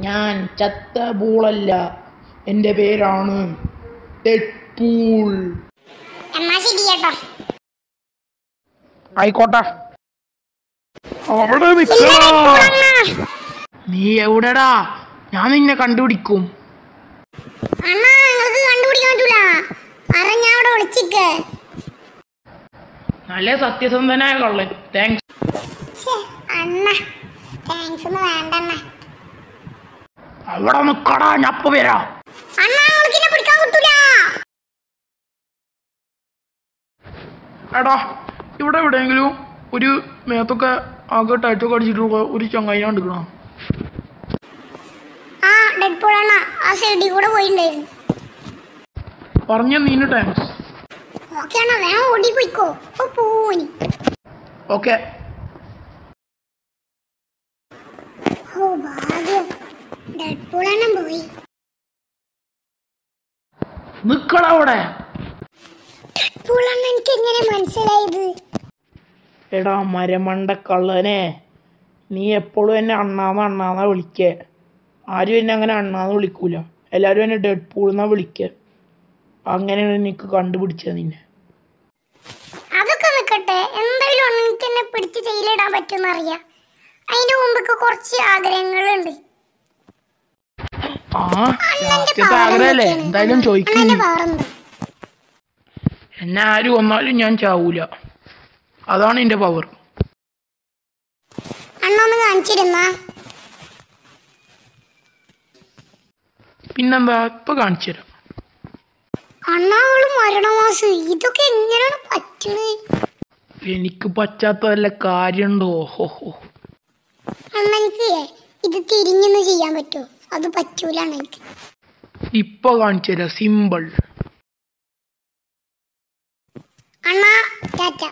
ഞാൻ ചത്ത ബൂളല്ല എൻ്റെ പേരാണ് ഡെഡ്പൂൾ എന്നാ ശരി കേട്ടോ ആയിക്കോട്ടെ അവിടെ ഇല്ല, നിൽക്കടാ ഡെഡ്പൂൾ അണ്ണാ. നീ എവിടെടാ ഞാൻ നിന്നെ കണ്ടുപിടിക്കും അണ്ണാ നിങ്ങൾക്ക് കണ്ടുപിടിക്കാൻ പറ്റൂല അറിഞ്ഞ അവിടെ വിളിച്ചിക്ക് നല്ല സത്യസന്ധനായ കള്ളൻ താങ്ക്സ് ഛേ, അണ്ണ താങ്ക്സ് ഒന്നും വേണ്ട അണ്ണ അവിടെ നിക്കടാ ഞാൻ അപ്പൊ വരാം അണ്ണാ നിങ്ങൾക്ക് എന്നെ പിടിക്കാൻ കിട്ടൂല എടാ ഇവിടെ എവിടെയെങ്കിലും ഒരു മേത്തൊക്കെ ആകെ ടൈറ്റൊക്കെ അടിച്ചിട്ടുള്ള ഒരു ചങ്ങായിനെ കണ്ടിക്കണം ആ ഡെഡ്പൂൾ അണ്ണ ആ സൈഡിൽ കൂടെ പോയിട്ടുണ്ടായിരുന്നു പറഞ്ഞ നീന് താങ്ക്സ് ഓക്കെ അണ്ണ വേഗം ഓടി പോയിക്കോ ഇപ്പൊ പോനി ഓക്കെ ഓ ഭാഗ്യം ഡെഡ്പൂൾ അണ്ണൻ പോയി നിക്കടാ അവിടെ ഡെഡ്പൂൾ അണ്ണൻ എനിക്ക് എങ്ങനെ മനസ്സിലായത് എടാ മരമണ്ട കള്ളനെ നീ എപ്പോഴും എന്നെ അണ്ണാന്ന് അണ്ണാന്നാ വിളിക്കേ ആരും എന്നെ അങ്ങനെ അണ്ണാന്ന് വിളിക്കൂല എല്ലാവരും എന്നെ ഡെഡ് പൂൾന്നാ വിളിക്കുക അങ്ങനെയാണ് എനിക്ക് കണ്ടുപിടിച്ചത് നിന്നെ അതൊക്കെ നിൽക്കട്ടെ എന്തായാലും അണ്ണനിക്ക് എന്നെ പിടിച്ച് ജയിലിടാൻ പറ്റുമെന്ന് അറിയാം അതിന്റെ മുമ്പൊക്കെ കുറച്ച് ആഗ്രഹങ്ങളുണ്ട് ആ രാത്രിയത്തെ ആഗ്രഹല്ലേ എന്തായാലും ചോദിക്കും അണ്ണന്റെ പവർ എന്താ എന്നെ ആര് കൊന്നാലും ഞാൻ ചാവൂല അതാണ് എൻ്റെ പവർ അണ്ണ ഒന്ന് കാണിച്ചിരുന്നാ പിന്നെന്താ ഇപ്പൊ കാണിച്ചു തരാം അണ്ണാവള് മരണമാസ് ഇതൊക്കെ എങ്ങനെയാണ് പറ്റണത് എനിക്ക് പറ്റാത്ത വല്ല കാര്യമുണ്ടോ ഹോ ഹോ അണ്ണ എനിക്ക് ഇത് തിരിഞ്ഞൊന്ന് ചെയ്യാൻ പറ്റുമോ അത് പറ്റൂല അണ്ണ എനിക്ക് ഇപ്പൊ കാണിച്ചു തരാം സിമ്പിൾ അണ്ണ ടാറ്റ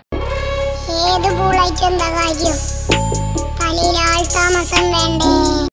ഏത് പൂളായിട്ട് എന്താ കാര്യം തലയിൽ ആൾ താമസം വേണ്ടേ